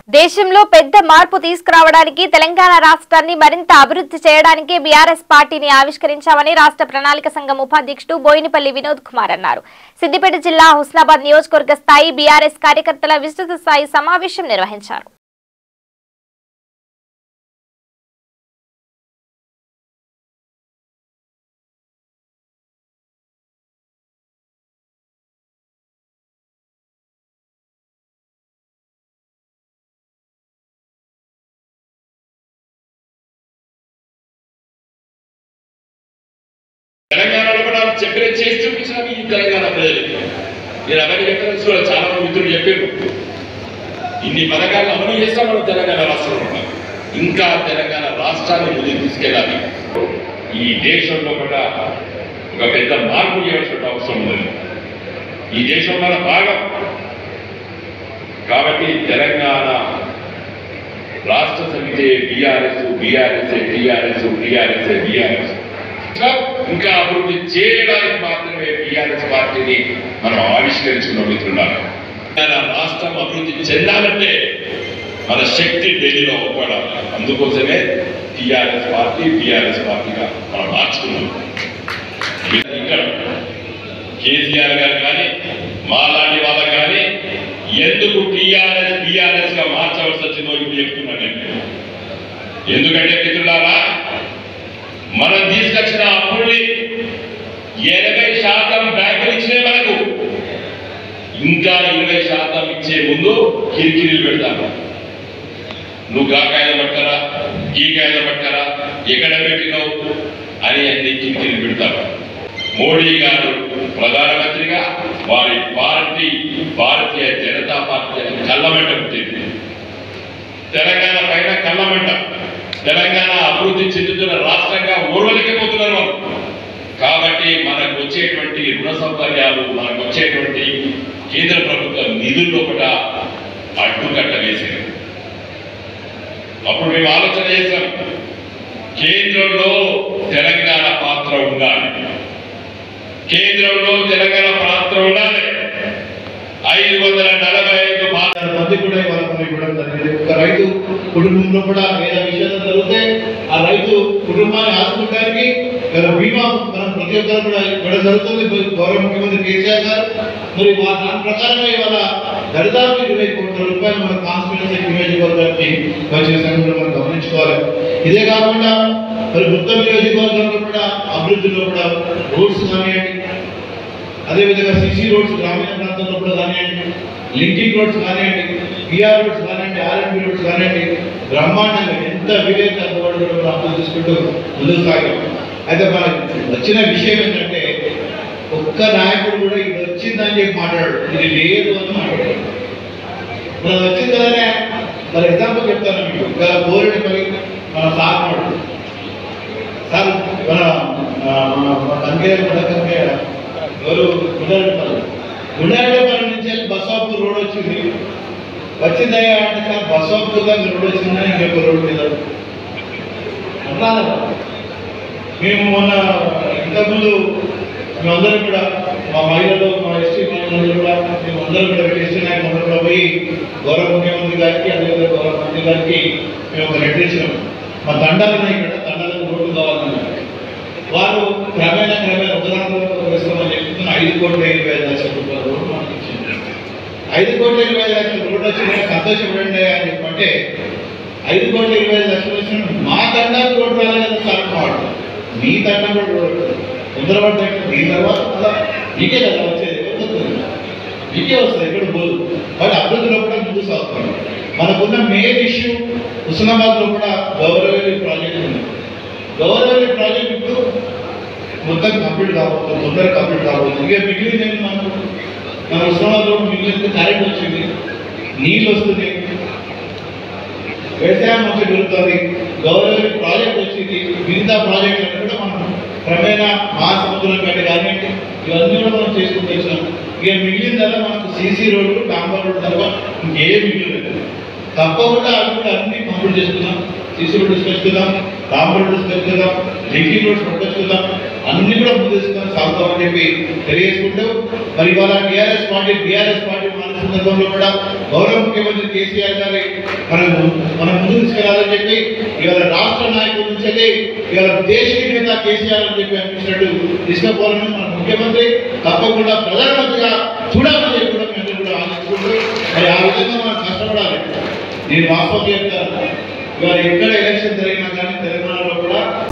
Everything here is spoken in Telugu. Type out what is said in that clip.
దేశంలో పెద్ద మార్పు తీసుకురావడానికి తెలంగాణ రాష్ట్రాన్ని మరింత అభివృద్ధి చేయడానికి బీఆర్ఎస్ పార్టీని ఆవిష్కరించామని రాష్ట్ర ప్రణాళిక సంఘం ఉపాధ్యక్షుడు బోయినపల్లి వినోద్ కుమార్ అన్నారు సిద్దిపేట జిల్లా హుస్నాబాద్ నియోజకవర్గ స్థాయి బీఆర్ఎస్ కార్యకర్తల విస్తృత స్థాయి సమావేశం నిర్వహించారు తెలంగాణలో కూడా చెప్పిన చేసి చూపించిన ఈ తెలంగాణ ప్రజలకి నేను అవన్నీ చెప్పిన చూడ చాలా మంది మిత్రులు చెప్పారు ఇన్ని పథకాలు అమలు చేస్తాం మనం తెలంగాణ రాష్ట్రంలో ఉన్నాం. ఇంకా తెలంగాణ రాష్ట్రాన్ని ముందుకు తీసుకెళ్ళాలి ఈ దేశంలో కూడా ఒక పెద్ద మార్పు చేయవలసిన అవసరం ఉంది ఈ దేశం మన భాగం కాబట్టి Telangana Rashtra Samithi BRS BRS TRS TRS BRS ఇంకా అభివృద్ధి చేయడానికి మాత్రమే బీఆర్ఎస్ పార్టీని మనం ఆవిష్కరించుకున్న మిత్రున్నారు తెలంగాణ రాష్ట్రం అభివృద్ధి చెందాలంటే మన శక్తి ఢిల్లీలో ఒప్పడాలి అందుకోసమే టీఆర్ఎస్ పార్టీ బీఆర్ఎస్ పార్టీగా మనం మార్చుకున్నాం ఇక్కడ కేసీఆర్ గారు కానీ మాలాంటి వాళ్ళకి కానీ ఎందుకు టీఆర్ఎస్ బీఆర్ఎస్ గా మార్చవలసి వచ్చిందో ఇప్పుడు చెప్తున్నాను నేను ఎందుకంటే మిత్రులారా మనం తీసుకొచ్చిన అప్పుల్ని ఎనభై శాతం బ్యాంకులు ఇచ్చినాయి మనకు ఇంకా ఇరవై శాతం ఇచ్చే ముందు కిరికిరీలు పెడతాను నువ్వు గా కాయలు పట్టరా ఈ కాయలు పట్టరా ఎక్కడ పెట్టినావు అని అన్ని కిరికిరీలు పెడతారు మోడీ గారు ప్రధానమంత్రిగా వారి పార్టీ భారతీయ జనతా పార్టీ అని కళ్ళమంట పుట్టింది తెలంగాణ పైన కళ్ళమంట తెలంగాణ అభివృద్ధి చెందుతున్న రాష్ట్రంగా ఓర్వలేకపోతున్నారు వాళ్ళు కాబట్టి మనకు వచ్చేటువంటి రుణ సౌకర్యాలు మనకు వచ్చేటువంటి కేంద్ర ప్రభుత్వ నిధుల్లో కూడా అడ్డుకట్ట వేసింది అప్పుడు మేము ఆలోచన చేశాం కేంద్రంలో తెలంగాణ పాత్ర ఉండాలి కేంద్రంలో తెలంగాణ పాత్ర ఉండాలి ఐదు వందల నలభై ఐదు పాత్ర చాలా మంది కూడా ఇవాళ మనం ఇవ్వడం జరిగింది ఒక రైతు కుటుంబంలో కూడా ఏదైనా విషయాలు జరిగితే ఆ రైతు కుటుంబాన్ని ఆదుకోవడానికి ఇలా బీమా మనం ప్రతి ఒక్కరు కూడా ఇవ్వడం జరుగుతుంది గౌరవ ముఖ్యమంత్రి కేసీఆర్ గారు మరి వా- దాని ప్రకారంగా ఇవాళ దరిదాపు ఇరవై కోట్ల రూపాయలు మన కాన్స్టిట్యూన్సీ నియోజకవర్గానికి వచ్చిన సంగతి మనం గమనించుకోవాలి ఇదే కాకుండా మరి మొత్తం నియోజకవర్గంలో కూడా అభివృద్ధిలో కూడా రోడ్స్ కానివ్వండి అదేవిధంగా సిసి రోడ్స్ గ్రామీణ ప్రాంతంలో కూడా కానివ్వండి లింకింగ్ రోడ్స్ కానివ్వండి పిఆర్ రోడ్స్ కానివ్వండి ఆర్ఎంపీ రోడ్స్ కానివ్వండి బ్రహ్మాండంగా ఎంత వీలైతే అందుబాటు కూడా మనం అర్థం చేసుకుంటూ ముందుకు సాగాం అయితే మనకు వచ్చిన విషయం ఏంటంటే ఒక్క నాయకుడు కూడా ఇది వచ్చిందని చెప్పి మాట్లాడాడు ఇది లేదు అని మాట్లాడాడు మనం వచ్చింది కదనే ఫర్ ఎగ్జాంపుల్ చెప్తాను మీకు ఇక్కడ బోరెడ్డిపల్లి మన సార్ ఉన్నాడు. సార్ మన ఆ, మన కంకే కంకే ఎవరు గుండారెడ్డిపల్లి గుండారెడ్డిపల్లి నుంచి వెళ్ళి బస్వాపూర్ రోడ్ వచ్చింది వచ్చిందయ్యా అంటే సార్ బస్వాపూర్ దాకా రోడ్ వచ్చిందని ఇంకొక రోడ్ మీద అన్నాను మేము మొన్న ఇంతకుముందు మేమందరం కూడా మా మహిళలు మా ఎస్టీ మహిళలు కూడా మేము అందరం కూడా ఎస్టీ నాయకులు కూడా పోయి గౌరవ ముఖ్యమంత్రి గారికి అదేవిధంగా గౌరవ మంత్రి గారికి మేము ఒక లెటర్ ఇచ్చినాం మా తండాలు ఉన్నాయి ఇక్కడ తండాలకు రోడ్లు కావాలన్నారు వారు క్రమేణా క్రమేణా ఒకదానిలో వేసుకోమని చెప్తున్న ఐదు కోట్ల ఇరవై ఐదు లక్షల రూపాయల రోడ్డు మనకి ఇచ్చింది ఐదు కోట్ల ఇరవై ఐదు లక్షల రోడ్డు వచ్చింది సంతోషపడండి అని చెప్పంటే ఐదు కోట్ల ఇరవై ఐదు లక్షలు వచ్చిన మా తండాకు రోడ్డు రాలేదు సార్ మాట మీ తండం కూడా రోడ్డు తొందరపడ్డ మీ తర్వాత అలా మీకే కదా వచ్చేది ఎవరికి వస్తుంది? మీకే వస్తుంది ఎక్కడ పోదు బట్ అభివృద్ధిలో కూడా ముందుకు సాగుతున్నాం మనకున్న మెయిన్ ఇష్యూ హుస్నాబాద్లో కూడా గౌరవేలి ప్రాజెక్ట్ ఉంది గౌరవేలి ప్రాజెక్ట్ ఇప్పుడు మొత్తం కంప్లీట్ కాబోతుంది తొందరగా కంప్లీట్ కాబోతుంది ఇక మిగిలింది ఏంటి మనకు మన హుస్నాబాద్లో మిగిలింది కరెంట్ వచ్చింది నీళ్ళు వస్తుంది వ్యవసాయం మంచి దొరుకుతుంది గౌరవ ప్రాజెక్ట్ వచ్చింది మిగతా ప్రాజెక్టులు కూడా మనం క్రమేణా మహాసముద్రం గడ్డ కానివ్వండి ఇవన్నీ కూడా మనం చేసుకుంటూ వచ్చినాం ఇక మిగిలిందల్లా మనకు సీసీ రోడ్డు డాంబర్ రోడ్డు తప్ప ఇంకేం మిగిలిలేదు తప్పకుండా అవి కూడా అన్ని కంప్లీట్ చేసుకుందాం సీసీ రోడ్డు తీసుకొచ్చుకుందాం డాంబర్ రోడ్డు తీసుకొచ్చుకుందాం లింకింగ్ రోడ్స్ పట్టుకొచ్చుకుందాం అన్ని కూడా ముందు తీసుకొని సాగుతామని చెప్పి తెలియజేసుకుంటూ మరి ఇవాళ టీఆర్ఎస్ పార్టీ బీఆర్ఎస్ పార్టీ మన ఆలోచన సందర్భంలో కూడా గౌరవ ముఖ్యమంత్రి కేసీఆర్ గారి మనం మనం ముందుకు తీసుకెళ్లాలని చెప్పి ఇవాళ రాష్ట్ర నాయకుల నుంచి వెళ్ళి ఇవాళ దేశ నేత కేసీఆర్ అని చెప్పి అనిపించినట్టు తీసుకుపోవాలని మన ముఖ్యమంత్రి తప్పకుండా ప్రధానమంత్రిగా చూడాలని చెప్పి కూడా మేము అందరూ కూడా ఆలోచించుకుంటూ మరి ఆ విధంగా మనం కష్టపడాలి నేను వాస్తవం చెప్తాను ఇవాళ ఎక్కడ ఎలక్షన్ జరిగినా కానీ తెలంగాణలో కూడా